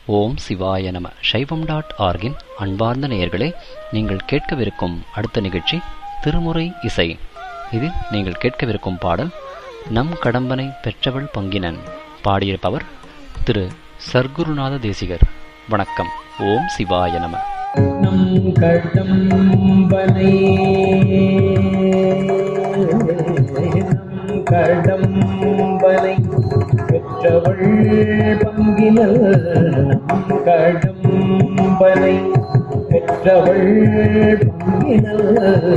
ஓம் சிவாய நம சைவம் டாட் ஆர்கின் அன்பார்ந்த நேயர்களே நீங்கள் கேட்கவிருக்கும் அடுத்த நிகழ்ச்சி திருமுறை இசை இதில் நீங்கள் கேட்கவிருக்கும் பாடல் நம் கடம்பனை பெற்றவள் பங்கினன் பாடியிருப்பவர் திரு சர்க்குருநாத தேசிகர் வணக்கம் ஓம் சிவாய நம நம் கடம்பனை நம் கடம்பனை பெற்றவள் பங்கினல் நம் கடம்பனை பெற்றவள் பங்கினல்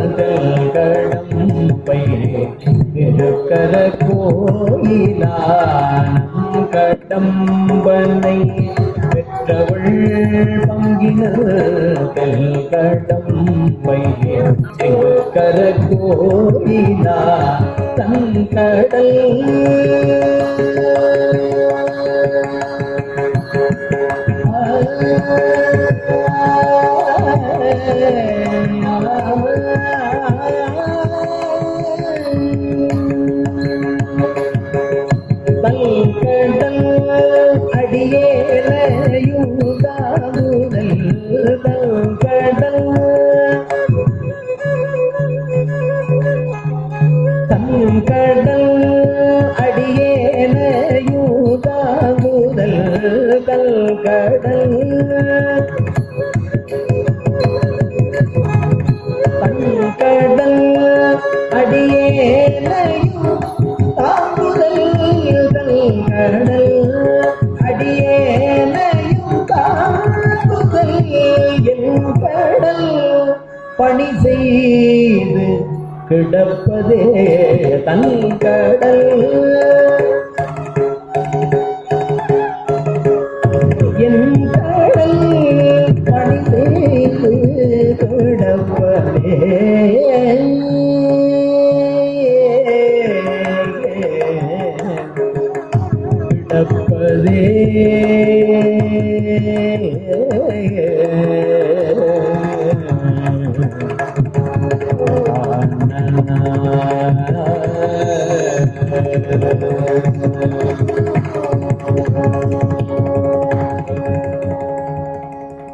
கடம்பை இருக்கர கோயிலா நம் கடம்பனை பெற்றவள் பங்கினல் கடம்பை கர கோயிலா தங்கடல் தங்கடல் அடியேனையுதாமுதல் தங்கடல் தங்கடல் அடியேனையுதாமுதல் தங்கடல் தங்கடல் அடியேனையும் தாங்குதல் தங்கடல் அடியேனையும் தாங்குதல் என் கடல் பணி செய்து கிடப்பதே தன் கடல் என் கடல் பணி செய்து கிடப்பதே கிடப்பதே